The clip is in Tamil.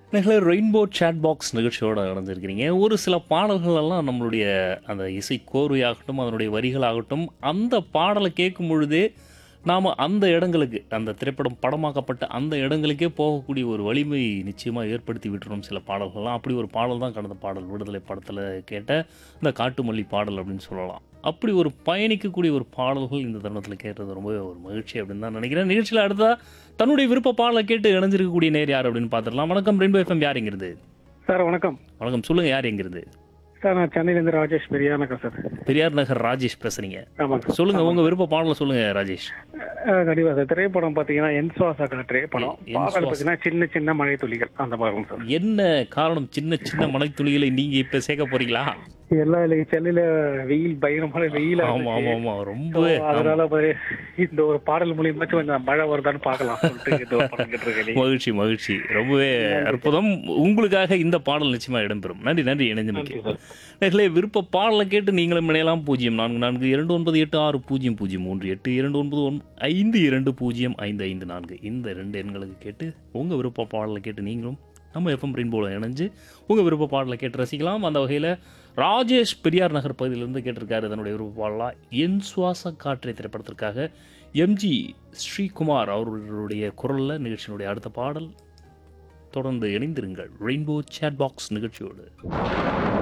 நேர்களே ரெயின்போ சேட் பாக்ஸ் நிகழ்ச்சியோட நடந்திருக்கிறீங்க ஒரு சில பாடல்கள் எல்லாம் நம்மளுடைய அந்த இசை கோர்வையாகட்டும் அதனுடைய வரிகளாகட்டும் அந்த பாடலை கேட்கும் பொழுதே நாம் அந்த இடங்களுக்கு அந்த திரைப்படம் படமாக்கப்பட்ட அந்த இடங்களுக்கே போகக்கூடிய ஒரு வலிமை நிச்சயமாக ஏற்படுத்தி விட்டுரும் சில பாடல்கள்லாம் அப்படி ஒரு பாடல் தான் கடந்த பாடல் விடுதலை படத்தில் கேட்ட இந்த காட்டுமல்லி பாடல் அப்படின்னு சொல்லலாம் அப்படி ஒரு பயணிக்கக்கூடிய ஒரு பாடல்கள் இந்த தருணத்தில் கேட்டது ரொம்பவே ஒரு மகிழ்ச்சி அப்படின்னு தான் நினைக்கிறேன் நிகழ்ச்சியில் அடுத்தா தன்னுடைய விருப்ப பாடலை கேட்டு இணைஞ்சிருக்கக்கூடிய நேர் யார் அப்படின்னு பார்த்துடலாம் வணக்கம் ரெயின்போ எஃப்எம் யார் எங்கிறது சார் வணக்கம் வணக்கம் சொல்லுங்கள் யார் எங்கிறது சார் நான் சென்னையிலேருந்து ராஜேஷ் பெரியானக்கர் சார் பெரியார் நகர் ராஜேஷ் பேசுறீங்க ஆமாங்க சார் சொல்லுங்க உங்க விருப்ப பாடலை சொல்லுங்க ராஜேஷ் அஹ் கண்டிப்பா சார் திரைப்படம் பார்த்தீங்கன்னா என் சுவாச காற்றே படம் என் பாடல் சுவாச- பார்த்தீங்கன்னா சின்ன சின்ன மழை துளிகள் அந்த மாதிரி இருக்கும் சார் என்ன காரணம் சின்ன சின்ன மலைத்துளிகளை நீங்க இப்ப சேர்க்க போறீங்களா எல்லா இல்லை சென்னையில வெயில் பயங்கரமான வெயில் ஆமா ஆமா ஆமா ரொம்பவே அதனால பாரு, இந்த ஒரு பாடல் மூலியமாச்சும் கொஞ்சம் மழை வருதான்னு பார்க்கலாம் சொல்லிட்டு இந்த ஒரு படம் கேட்டிருக்கேன் மகிழ்ச்சி மகிழ்ச்சி ரொம்பவே அற்புதம் உங்களுக்காக இந்த பாடல் நிச்சயமா இடம்பெறும் நன்றி நன்றி இணைஞ்சமைக்கு நன்றி சார் நேர்களே விருப்ப பாடலை கேட்டு நீங்களும் இணையலாம் பூஜ்ஜியம் நான்கு நான்கு இரண்டு ஒன்பது எட்டு ஆறு பூஜ்ஜியம் பூஜ்ஜியம் மூன்று எட்டு இரண்டு ஒன்பது ஒன் ஐந்து இரண்டு பூஜ்ஜியம் ஐந்து ஐந்து நான்கு இந்த ரெண்டு எண்களுக்கு கேட்டு உங்கள் விருப்ப பாடலை கேட்டு நீங்களும் நம்ம எஃப்எம் ரெயின்போவில் இணைஞ்சு உங்கள் விருப்ப பாடலை கேட்டு ரசிக்கலாம் அந்த வகையில் ராஜேஷ் பெரியார் நகர் பகுதியிலிருந்து கேட்டிருக்காரு தன்னுடைய விருப்ப பாடலாக என் சுவாச காற்றை திரைப்படத்திற்காக எம்ஜி ஸ்ரீகுமார் அவர்களுடைய குரலில் நிகழ்ச்சியினுடைய அடுத்த பாடல் தொடர்ந்து இணைந்திருங்கள் ரெயின்போ சேட் பாக்ஸ் நிகழ்ச்சியோடு